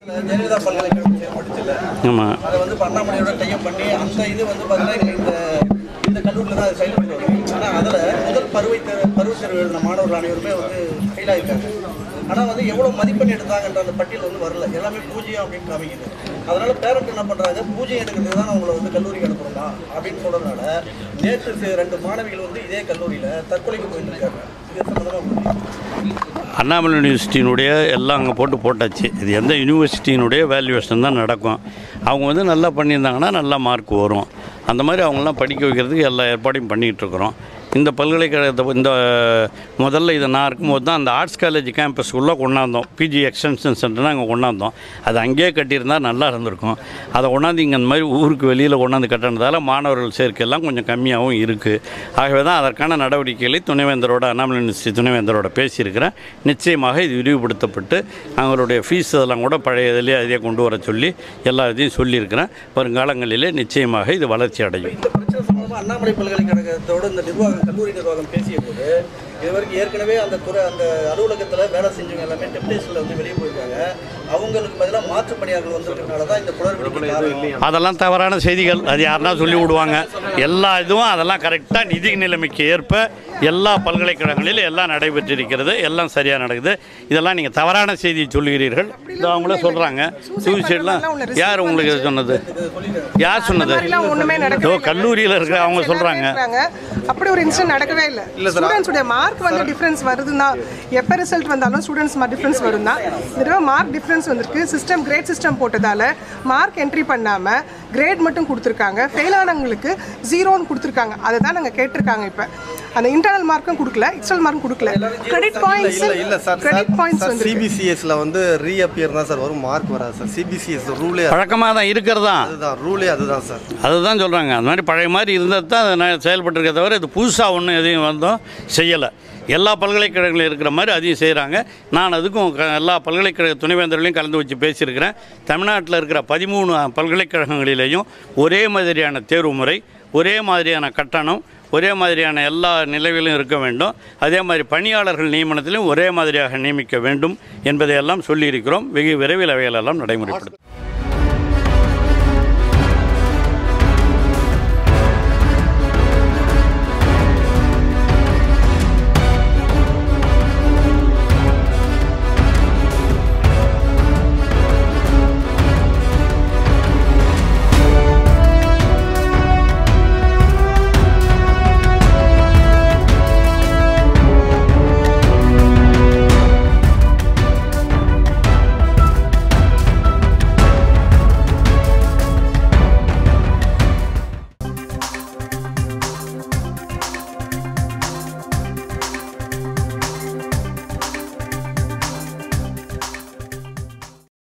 ஜெயலலிதா பல்கலைக்கழகம் செயல்பட்டுச்சுல்ல ஆமாம் அதை வந்து இப்ப அண்ணாமலையோட டைப் பண்ணி அந்த இது வந்து பார்த்தீங்கன்னா இந்த இந்த கல்லூரியில் தான் அது செயல்பட்டு வருது ஆனால் அதில் முதல் பருவை தே- பருவத் தேர்வு எழுதின மாணவர்கள் அனைவருமே வந்து ஃபெயில் ஆகிருக்காங்க ஆனால் வந்து எவ்வளோ மதிப்பெண் எடுத்தாங்கன்ற அந்த பட்டியல் வந்து வரல எல்லாமே பூஜ்ஜியம் அப்படின்னு காமிக்குது அதனால பேரண்ட் என்ன பண்ணுறாங்க பூஜ்ஜியம் எடுக்கிறதுக்கு தான் அவங்கள வந்து கல்லூரிக்கு அனுப்புறோமா அப்படின்னு சொல்கிறதுனால நேற்று சி- ரெண்டு மாணவிகள் வந்து இதே கல்லூரியில் தற்கொலைக்கு போயிருக்காங்க இது சம்மந்தமாக அண்ணாமலை யூனிவர்சிட்டியினுடைய எல்லாம் அங்கே போட்டு போட்டாச்சு இது எந்த யூனிவர்சிட்டியினுடைய வேல்யூவேஷன் தான் நடக்கும் அவங்க வந்து நல்லா பண்ணியிருந்தாங்கன்னா நல்ல மார்க் வரும் அந்த மாதிரி அவங்களாம் படிக்க வைக்கிறதுக்கு எல்லா ஏற்பாடையும் பண்ணிகிட்டு இருக்கிறோம் இந்த பல்கலைக்கழகத்தை இந்த முதல்ல இது நான் இருக்கும்போது தான் அந்த ஆர்ட்ஸ் காலேஜ் கேம்பஸ்க்குள்ளே கொண்டாந்தோம் பிஜி எக்ஸ்டென்ஷன் சென்டர்னா அங்கே கொண்டாந்தோம் அது அங்கேயே கட்டியிருந்தா நல்லா இருந்திருக்கும் அதை கொண்டாந்து இங்கே இந்த மாதிரி ஊருக்கு வெளியில் கொண்டாந்து கட்டினதால மாணவர்கள் சேர்க்கையெல்லாம் கொஞ்சம் கம்மியாகவும் இருக்குது ஆகவே தான் அதற்கான நடவடிக்கைகளை துணைவேந்தரோட அண்ணாமலை யூனிவர்சிட்டி துணைவேந்தரோட பேசியிருக்கிறேன் நிச்சயமாக இது விரிவுபடுத்தப்பட்டு அவங்களுடைய ஃபீஸ் அதெல்லாம் கூட பழைய இதிலே அதே கொண்டு வர சொல்லி எல்லா இதையும் சொல்லியிருக்கிறேன் வருங்காலங்களிலே நிச்சயமாக இது வளர்ச்சி அடையும் இந்த பிரச்சனை சம்பந்தமா அண்ணாமலை பல்கலைக்கழகத்தோட இந்த நிர்வாகம் கல்லூரி நிர்வாகம் பேசிய போது இது வரைக்கும் ஏற்கனவே அந்த துறை அந்த அலுவலகத்தில் வேலை செஞ்சவங்க எல்லாமே டெப்டேஷனில் வந்து வெளியே போயிருக்காங்க அவங்களுக்கு பதிலாக மாற்று பணியாளர்கள் வந்திருக்கிறதுனால தான் இந்த குளறுபடி காரணம் அதெல்லாம் தவறான செய்திகள் அது யாருன்னா சொல்லி விடுவாங்க எல்லா இதுவும் அதெல்லாம் கரெக்டாக நிதி நிலைமைக்கு ஏற்ப எல்லா பல்கலைக்கழகங்களிலும் எல்லாம் நடைபெற்றிருக்கிறது எல்லாம் சரியாக நடக்குது இதெல்லாம் நீங்கள் தவறான செய்தியை சொல்லுகிறீர்கள் இது அவங்களே சொல்கிறாங்க சூசைட்லாம் யார் உங்களுக்கு இது சொன்னது யார் சொன்னது மாதிரிலாம் ஒண்ணுமே இதோ நடக்கவே இல்லை. கல்லூரியில் இருக்கிற அவங்க சொல்கிறாங்க இருக்கிறாங்க. அப்படி ஒரு இன்சிடென்ட் நடக்கவே இல்லை ஸ்டூடெண்ட்ஸுடைய மார்க் வந்து டிஃபரன்ஸ் வருதுன்னா எப்போ ரிசல்ட் வந்தாலும் ஸ்டூடெண்ட்ஸ் டிஃபரன்ஸ் வரும் தான் இந்த தடவை மார்க் டிஃபரன்ஸ் வந்திருக்கு சிஸ்டம் கிரேட் சிஸ்டம் போட்டதால மார்க் என்ட்ரி பண்ணாம கிரேட் மட்டும் கொடுத்துருக்காங்க ஃபெயில் ஆனவங்களுக்கு ஜீரோன்னு கொடுத்துருக்காங்க அதை தான் நாங்கள் கேட்டிருக்காங்க இப்போ அந்த இன்டர்னல் மார்க்கும் கொடுக்கல எக்ஸ்டர்னல் மார்க்கும் கொடுக்கல கிரெடிட் பாயிண்ட்ஸ் இல்ல இல்ல சார் கிரெடிட் பாயிண்ட்ஸ் சார் வந்து சிபிசிஎஸ்ல வந்து ரீஅப்பியர் தான் சார் வரும் மார்க் வராது சார் சிபிசிஎஸ் ரூலே பழக்கமாக தான் இருக்கிறதா அதுதான் ரூலே அதுதான் சார் அதுதான் சொல்கிறாங்க அந்த மாதிரி பழைய மாதிரி இருந்தது தான் அது நான் செயல்பட்டுருக்கே தவிர இது புதுசாக ஒன்றும் எதையும் வந்தோம் செய்யலை எல்லா பல்கலைக்கழகங்களும் இருக்கிற மாதிரி அதையும் செய்கிறாங்க நான் அதுக்கும் க- எல்லா பல்கலைக்கழக துணைவேந்தர்களையும் கலந்து வச்சு பேசியிருக்கிறேன் தமிழ்நாட்டில் இருக்கிற பதிமூணு பல்கலைக்கழகங்களிலேயும் ஒரே மாதிரியான தேர்வு முறை ஒரே மாதிரியான கட்டணம் ஒரே மாதிரியான எல்லா நிலைகளிலும் இருக்க வேண்டும் அதே மாதிரி பணியாளர்கள் நியமனத்திலும் ஒரே மாதிரியாக நியமிக்க வேண்டும் என்பதையெல்லாம் சொல்லியிருக்கிறோம் வெகு விரைவில் அவைகளெல்லாம் நடைமுறைப்படுத்தும்